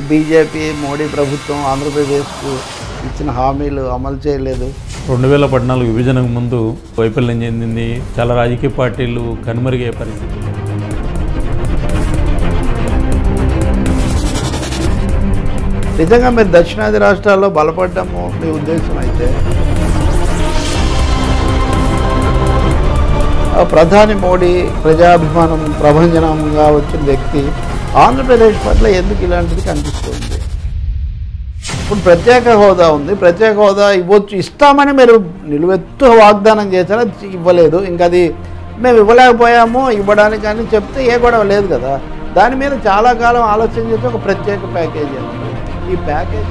BJP Modi ప్రభుత్వం ఆంధ్రప్రదేశ్కు ఇచ్చిన హామీలు అమలు చేయలేదు రెండు వేల పద్నాలుగు విభజనకు ముందు వైఫల్యం చెందింది చాలా రాజకీయ పార్టీలు కనుమరుగే పరిస్థితి నిజంగా మీరు దక్షిణాది రాష్ట్రాల్లో బలపడ్డము మీ ఉద్దేశం అయితే ఆ ప్రధాని మోడీ ప్రజాభిమానం ప్రభంజనంగా వచ్చిన వ్యక్తి ఆంధ్రప్రదేశ్ పట్ల ఎందుకు ఇలాంటిది కనిపిస్తుంది ఇప్పుడు ప్రత్యేక హోదా ఉంది ప్రత్యేక హోదా ఇవ్వచ్చు ఇస్తామని మీరు నిలువెత్తు వాగ్దానం చేశారు అది ఇవ్వలేదు ఇంకా అది మేము ఇవ్వలేకపోయాము ఇవ్వడానికి అని చెప్తే ఏ గొడవ లేదు కదా దాని మీద చాలా కాలం ఆలోచన చేసి ఒక ప్రత్యేక ప్యాకేజీ అన్నారు ఈ ప్యాకేజ్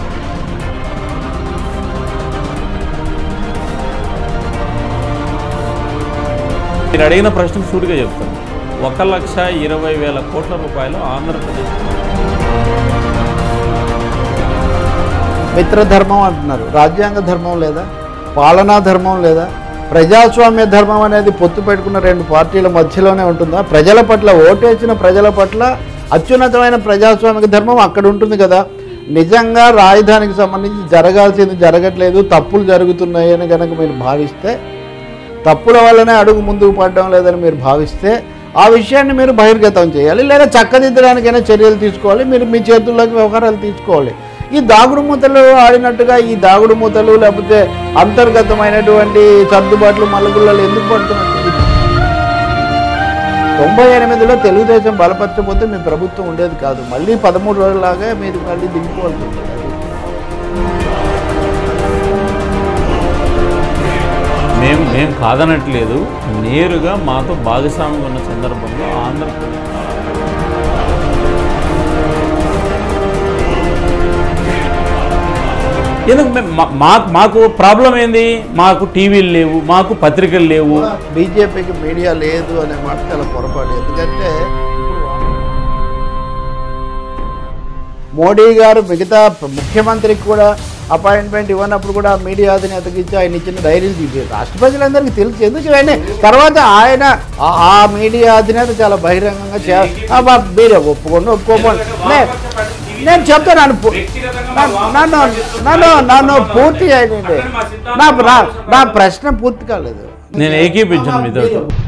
మీరు అడిగిన ప్రశ్న సూటిగా చెప్తాను ఒక లక్ష ఇరవై వేల కోట్ల రూపాయలు ఆంధ్రప్రదేశ్ మిత్రధర్మం అంటున్నారు రాజ్యాంగ ధర్మం లేదా పాలనా ధర్మం లేదా ప్రజాస్వామ్య ధర్మం అనేది పొత్తు పెట్టుకున్న రెండు పార్టీల మధ్యలోనే ఉంటుందా ప్రజల పట్ల ఓటేసిన ప్రజల పట్ల అత్యున్నతమైన ప్రజాస్వామిక ధర్మం అక్కడ ఉంటుంది కదా నిజంగా రాజధానికి సంబంధించి జరగాల్సింది జరగట్లేదు తప్పులు జరుగుతున్నాయి అని కనుక మీరు భావిస్తే తప్పుల వల్లనే అడుగు ముందుకు పడడం లేదని మీరు భావిస్తే ఆ విషయాన్ని మీరు బహిర్గతం చేయాలి లేదా చక్కదిద్దడానికైనా చర్యలు తీసుకోవాలి మీరు మీ చేతుల్లోకి వ్యవహారాలు తీసుకోవాలి ఈ దాగుడు మూతలు ఆడినట్టుగా ఈ దాగుడు మూతలు లేకపోతే అంతర్గతమైనటువంటి సర్దుబాట్లు మలుగులలో ఎందుకు పడుతున్నట్టు తొంభై ఎనిమిదిలో తెలుగుదేశం బలపరచకపోతే మీ ప్రభుత్వం ఉండేది కాదు మళ్ళీ పదమూడు రోజులాగా మీరు మళ్ళీ దిగిపోవాల్సి ఉంటుంది మేము మేము కాదనట్లేదు నేరుగా మాతో భాగస్వామ్యం ఉన్న సందర్భంలో ఆంధ్రప్రదేశ్ ఎందుకు మేము- మా- మా- మాకు ప్రాబ్లం ఏంది మాకు టీవీలు లేవు మాకు పత్రికలు లేవు బీజేపీకి మీడియా లేదు అనే మాట చాలా పొరపాటు ఎందుకంటే మోడీ గారు మిగతా ముఖ్యమంత్రికి కూడా అపాయింట్మెంట్ ఇవ్వనప్పుడు కూడా మీడియా అధినేతకి ఇచ్చి ఆయన ఇచ్చిన డైరీలు తీసేది రాష్ట్ర ప్రజలందరికీ తెలుసు ఎందుకు ఇవన్నీ తర్వాత ఆయన ఆ- ఆ మీడియా అధినేత చాలా బహిరంగంగా చే ఆ బా- మీరే ఒప్పుకోండి ఒప్పుకోకండి నే- నేను చెప్తాను నన్ను పు- నన్ను నన్ను నన్ను నన్ను పూర్తి చేయండి నా నా- నా ప్రశ్న పూర్తి కాలేదు నేను ఏకీపించను మీతో